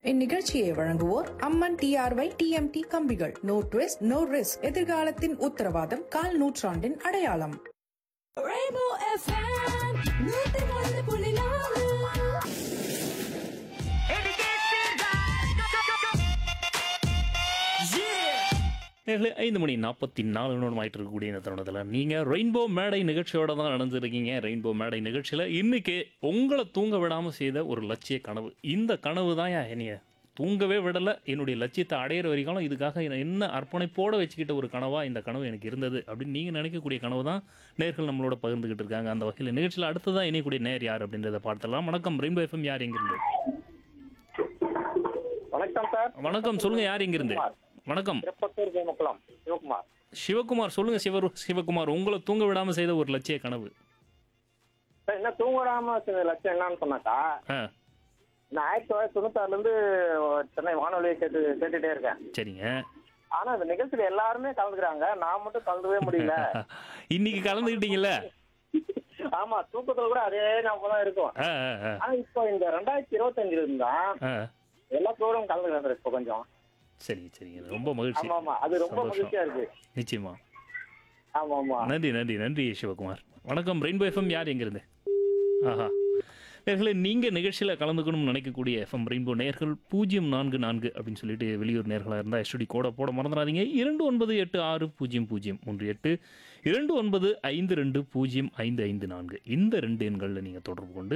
இந்நிகழ்ச்சியை வழங்குவோர் Amman TRY TMT கம்பிகள் நோ ட்விஸ்ட் நோ ரிஸ்க் எதிர்காலத்தின் உத்தரவாதம் கால் நூற்றாண்டின் அடையாளம் Rainbow FM, நூத்தி ஒன்று புள்ளி நாலு. நேர்களே ஐந்து மணி நாற்பத்தி நாலு நிமிடம் ஆயிட்டு இருக்கக்கூடிய இந்த தருணத்தில் நீங்கள் ரெயின்போ மேடை நிகழ்ச்சியோட தான் நடந்துருக்கீங்க ரெயின்போ மேடை நிகழ்ச்சியில் இன்னைக்கு உங்களை தூங்க விடாமல் செய்த ஒரு லட்சிய கனவு இந்த கனவு தான் என்னைய தூங்கவே விடலை என்னுடைய லட்சியத்தை அடையிற வரைக்கும் இதுக்காக நான் என்ன அர்ப்பணிப்போடு வச்சுக்கிட்ட ஒரு கனவாக இந்த கனவு எனக்கு இருந்தது அப்படின்னு நீங்கள் நினைக்கக்கூடிய கனவு தான் நேர்கள் நம்மளோட பகிர்ந்துக்கிட்டு இருக்காங்க அந்த வகையில் நிகழ்ச்சியில் அடுத்ததான் இணையக்கூடிய நேர் யார் அப்படின்றத பார்த்துடலாம் வணக்கம் ரெயின்போ எஃப்எம் யார் எங்கிருந்து வணக்கம் சார் வணக்கம் சொல்லுங்கள் யார் எங்கிருந்து வணக்கம் திருப்பத்தூர் ஜெயமக்குளம் சிவகுமார் சிவகுமார் சொல்லுங்க சிவர் சிவகுமார் உங்களை தூங்க விடாம செய்த ஒரு லட்சிய கனவு சார் என்ன தூங்காம சில லட்சம் என்னன்னு சொன்னாக்கா ஆ நான் ஆயிரத்தி தொள்ளாயிரத்தி தொண்ணூத்தாறுல இருந்து சென்னை வானொலியை கேட்டு கேட்டுட்டே இருக்கேன் சரிங்க ஆனா இந்த நிகழ்ச்சியில எல்லாருமே கலந்துக்கிறாங்க நான் மட்டும் கலந்துக்கவே முடியல இன்னைக்கு கலந்துக்கிட்டீங்கல்ல ஆமா தூக்கத்துல கூட அதே ஞாபகம் தான் இருக்கும் ஆ ஆ, ஆ, ஆனா இப்போ இந்த ரெண்டாயிரத்தி இருபத்தஞ்சுல இருந்தா ஆ எல்லா ப்ரோக்ராம் கலந்துக்கிறேன் சார் இப்போ கொஞ்சம் சரிங்க சரிங்க ரொம்ப மகிழ்ச்சி ஆமா ஆமா அது ரொம்ப சந்தோஷம். மகிழ்ச்சியா இருக்கு நிச்சயமா ஆமா ஆமா நன்றி நன்றி நன்றி சிவகுமார் வணக்கம் ரெயின்போ எஃப்எம் யார் எங்கிருந்து ஆஹா நேர்களே நீங்கள் நிகழ்ச்சியில் கலந்துக்கணும்னு நினைக்கக்கூடிய எஃப்எம் ரெயின்போ நேர்கள் பூஜ்ஜியம் நான்கு நான்கு அப்படின்னு சொல்லிட்டு வெளியூர் நேர்களாக இருந்தால் எஸ்டி கோட போட மறந்துடாதீங்க இரண்டு ஒன்பது எட்டு ஆறு பூஜ்ஜியம் பூஜ்ஜியம் ஒன்று எட்டு இரண்டு ஒன்பது ஐந்து ரெண்டு பூஜ்ஜியம் ஐந்து ஐந்து நான்கு இந்த ரெண்டு எண்களில் நீங்கள் தொடர்பு கொண்டு